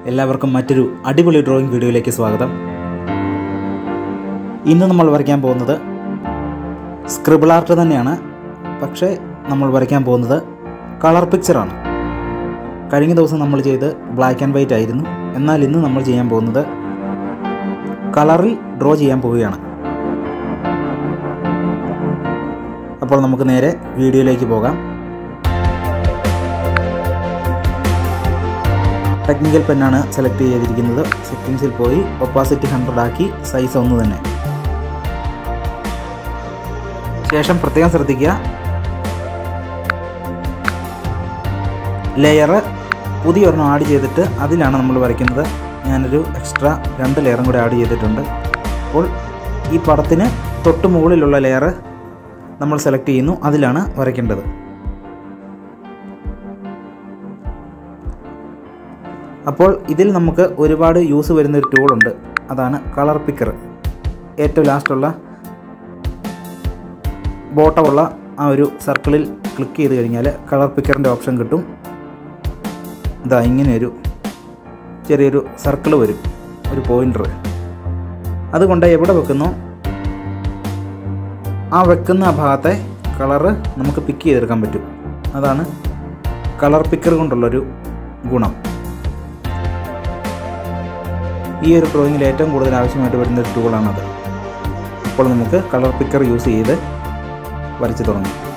എല്ലാവർക്കും മറ്റൊരു അടിപൊളി ഡ്രോയിങ് വീഡിയോയിലേക്ക് സ്വാഗതം ഇന്ന് നമ്മൾ വരയ്ക്കാൻ പോകുന്നത് സ്ക്രിബിൾ ആർട്ട് തന്നെയാണ് പക്ഷേ നമ്മൾ വരയ്ക്കാൻ പോകുന്നത് കളർ പിക്ചറാണ് കഴിഞ്ഞ ദിവസം നമ്മൾ ചെയ്ത് ബ്ലാക്ക് ആൻഡ് വൈറ്റ് ആയിരുന്നു എന്നാൽ ഇന്ന് നമ്മൾ ചെയ്യാൻ പോകുന്നത് കളറിൽ ഡ്രോ ചെയ്യാൻ പോവുകയാണ് അപ്പോൾ നമുക്ക് നേരെ വീഡിയോയിലേക്ക് പോകാം ടെക്നിക്കൽ പെന്നാണ് സെലക്ട് ചെയ്തിരിക്കുന്നത് സെറ്റിങ്സിൽ പോയി ഒപ്പാസിറ്റി ഹൺഡ്രഡ് ആക്കി സൈസ് ഒന്ന് തന്നെ ശേഷം പ്രത്യേകം ശ്രദ്ധിക്കുക ലെയർ പുതിയൊരെണ്ണം ആഡ് ചെയ്തിട്ട് അതിലാണ് നമ്മൾ വരയ്ക്കുന്നത് ഞാനൊരു എക്സ്ട്രാ രണ്ട് ലെയറും കൂടെ ആഡ് ചെയ്തിട്ടുണ്ട് അപ്പോൾ ഈ പടത്തിന് തൊട്ട് മുകളിലുള്ള ലെയർ നമ്മൾ സെലക്ട് ചെയ്യുന്നു അതിലാണ് വരയ്ക്കേണ്ടത് അപ്പോൾ ഇതിൽ നമുക്ക് ഒരുപാട് യൂസ് വരുന്ന ഒരു ടൂളുണ്ട് അതാണ് കളർ പിക്കർ ഏറ്റവും ലാസ്റ്റുള്ള ബോട്ടമുള്ള ആ ഒരു സർക്കിളിൽ ക്ലിക്ക് ചെയ്ത് കഴിഞ്ഞാൽ കളർ പിക്കറിൻ്റെ ഓപ്ഷൻ കിട്ടും ഇതാ ഇങ്ങനെ ഒരു ചെറിയൊരു സർക്കിൾ വരും ഒരു പോയിൻ്റർ അതുകൊണ്ട് എവിടെ വെക്കുന്നു ആ വെക്കുന്ന ആ ഭാഗത്തെ കളറ് നമുക്ക് പിക്ക് ചെയ്തെടുക്കാൻ പറ്റും അതാണ് കളർ പിക്കർ കൊണ്ടുള്ളൊരു ഗുണം ഈ ഒരു ഡ്രോയിങ്ങിൽ ഏറ്റവും കൂടുതൽ ആവശ്യമായിട്ട് വരുന്ന ഒരു ടൂളാണത് അപ്പോൾ നമുക്ക് കളർ പിക്കർ യൂസ് ചെയ്ത് വരച്ച് തുടങ്ങാം